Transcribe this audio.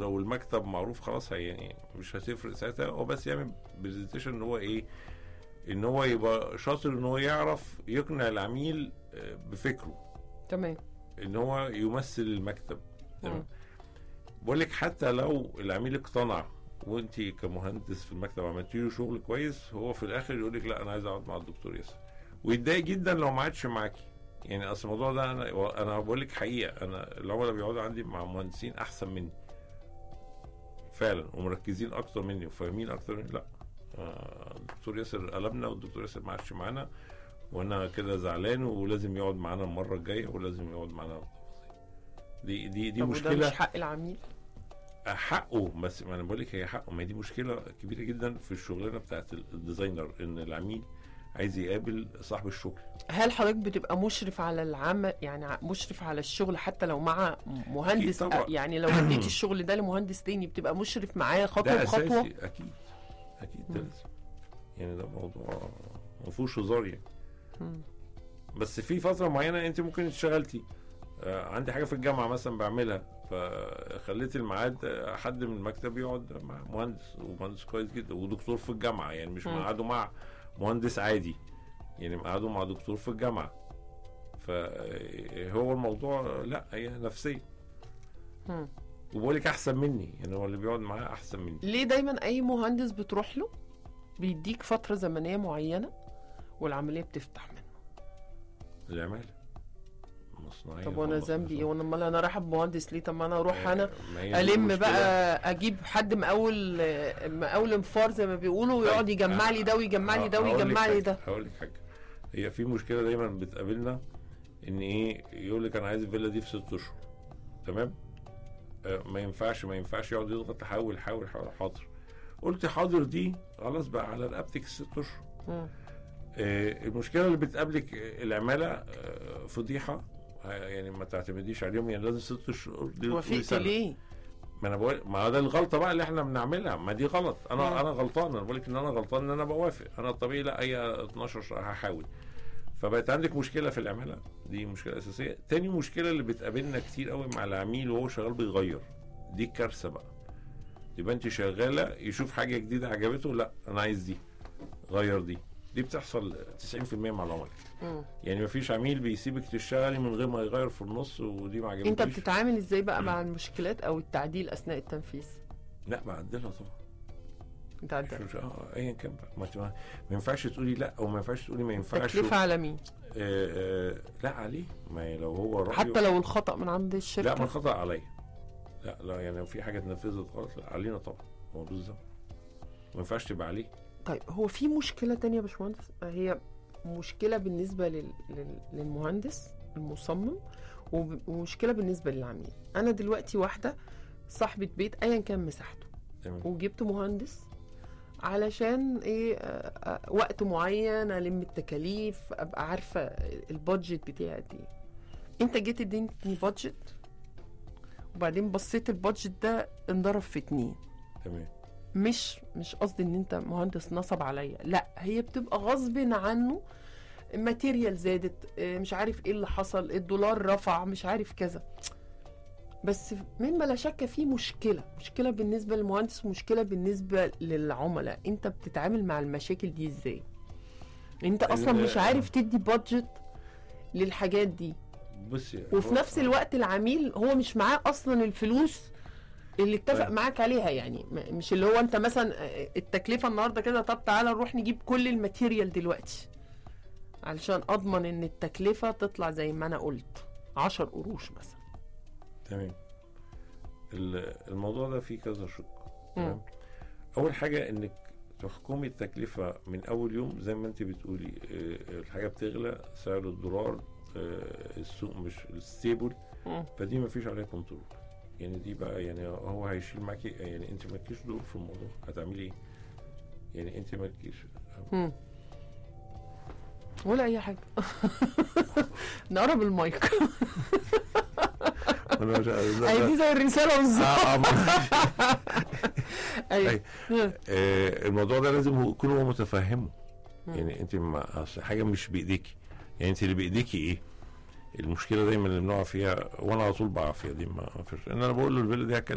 لو المكتب معروف خلاص هي يعني مش هتفرق ساعتها هو بس يعمل برزنتيشن ان هو ايه ان هو يبقى شاطر ان هو يعرف يقنع العميل آه، بفكره تمام ان هو يمثل المكتب مم. تمام بقول لك حتى لو العميل اقتنع وانت كمهندس في المكتب عملتي له شغل كويس هو في الاخر يقول لك لا انا عايز اقعد مع الدكتور ياسر ويتضايق جدا لو ما عادش معاكي يعني اصل الموضوع ده انا انا بقول لك حقيقه انا العملاء بيقعدوا عندي مع مهندسين احسن مني فعلا ومركزين اكتر مني وفاهمين اكتر مني لا آه، الدكتور ياسر قلبنا والدكتور ياسر ما عادش معانا وانا كده زعلان ولازم يقعد معانا المره الجايه ولازم يقعد معانا دي دي دي طب وده مشكله مش حق العميل حقه بس ما انا بقول لك هي حقه ما هي دي مشكله كبيره جدا في الشغلانه بتاعت الديزاينر ان العميل عايز يقابل صاحب الشغل هل حضرتك بتبقى مشرف على العمل يعني ع- مشرف على الشغل حتى لو مع مهندس أكيد طبعا. أ- يعني لو اديت الشغل ده لمهندس تاني بتبقى مشرف معاه خطوه ده بخطوه اساسي اكيد اكيد ده لازم يعني ده موضوع ما فيهوش هزار يعني مم. بس في فتره معينه انت ممكن اشتغلتي آه، عندي حاجه في الجامعه مثلا بعملها فخليت الميعاد آه، حد من المكتب يقعد مع مهندس ومهندس كويس جدا ودكتور في الجامعه يعني مش مم. مقعده مع مهندس عادي يعني مقعده مع دكتور في الجامعه فهو الموضوع لا هي نفسيه مم. وبقول لك احسن مني يعني هو اللي بيقعد معاه احسن مني ليه دايما اي مهندس بتروح له بيديك فتره زمنيه معينه والعمليه بتفتح منه العماله مصنعيه طب وانا خلاص. ذنبي ايه وانا امال انا رايحه بمهندس ليه طب ما انا اروح آه، انا ما هي دي الم المشكلة. بقى اجيب حد مقاول مقاول انفار زي ما بيقولوا ويقعد طيب، يجمع لي ده ويجمع لي ده هقول لك ويجمع لي حاجة، ده هقول لك حاجه هي في مشكله دايما بتقابلنا ان ايه يقول لك انا عايز الفيلا دي في ست اشهر تمام آه ما ينفعش ما ينفعش يقعد يضغط حاول حاول حاول حاضر قلت حاضر دي خلاص بقى على رقبتك الست اشهر مم. آه المشكله اللي بتقابلك آه، العماله آه فضيحه آه، يعني ما تعتمديش عليهم يعني لازم ست اشهر دي وافقت سنة. ليه؟ ما انا بقول ما ده الغلطه بقى اللي احنا بنعملها ما دي غلط انا مم. انا غلطان انا بقول لك ان انا غلطان ان انا بوافق انا الطبيعي لا هي 12 شهر هحاول فبقت عندك مشكله في العماله دي مشكله اساسيه تاني مشكله اللي بتقابلنا كتير قوي مع العميل وهو شغال بيغير دي الكارثه بقى يبقى انت شغاله يشوف حاجه جديده عجبته لا انا عايز دي غير دي دي بتحصل 90% مع العملاء مم. يعني مفيش عميل بيسيبك تشتغلي من غير ما يغير في النص ودي ما عجبتنيش انت بتتعامل ازاي بقى مع المشكلات او التعديل اثناء التنفيذ؟ لا بعدلها طبعا انت عندك مش اه ايا كان بقى ما, ما ما ينفعش تقولي لا او ما ينفعش تقولي ما ينفعش تكلفه على مين؟ آه آه لا عليه ما هي لو هو رأيه حتى لو الخطا من عند لا الشركه ما الخطا عليا لا لا يعني لو في حاجه اتنفذت غلط لا علينا طبعا هو بالظبط ما ينفعش تبقى عليه طيب هو في مشكله تانية يا باشمهندس هي مشكله بالنسبه لل... لل... للمهندس المصمم وب- ومشكله بالنسبه للعميل انا دلوقتي واحده صاحبه بيت ايا كان مساحته تمام وجبت مهندس علشان ايه آه، آه، وقت معين الم التكاليف ابقى عارفه البادجت بتاعي قد ايه انت جيت اديتني بادجت وبعدين بصيت البادجت ده انضرب في اتنين تمام مش مش قصدي ان انت مهندس نصب عليا لا هي بتبقى غصب عنه ماتيريال زادت آه، مش عارف ايه اللي حصل الدولار رفع مش عارف كذا بس مما لا شك في مشكله مشكله بالنسبه للمهندس ومشكله بالنسبه للعملاء انت بتتعامل مع المشاكل دي ازاي انت اصلا ال- مش عارف تدي بادجت للحاجات دي بصي وفي هو- نفس الوقت العميل هو مش معاه اصلا الفلوس اللي اتفق طيب. معاك عليها يعني م- مش اللي هو انت مثلا التكلفه النهارده كده طب تعالى نروح نجيب كل الماتيريال دلوقتي علشان اضمن ان التكلفه تطلع زي ما انا قلت 10 قروش مثلا تمام ال- الموضوع ده فيه كذا شق مم. تمام اول حاجه انك تحكمي التكلفه من اول يوم زي ما انت بتقولي آه، الحاجه بتغلى سعر الدولار آه، السوق مش ستيبل مم. فدي ما فيش عليها كنترول يعني دي بقى يعني هو هيشيل معاكي يعني انت مالكيش دور في الموضوع هتعملي ايه يعني انت مالكيش مم. ولا اي حاجه نقرب المايك انا مش هي دي زي الرساله بالظبط آه، آه، ما- ايوه أي. آه، الموضوع ده لازم هو- يكون هو متفهمه يعني انت ما اصل حاجه مش بايديكي يعني انت اللي بايديكي ايه المشكله دايما اللي بنقع فيها وانا على طول بقع فيها دي ما فيش ان انا بقول له الفيلا دي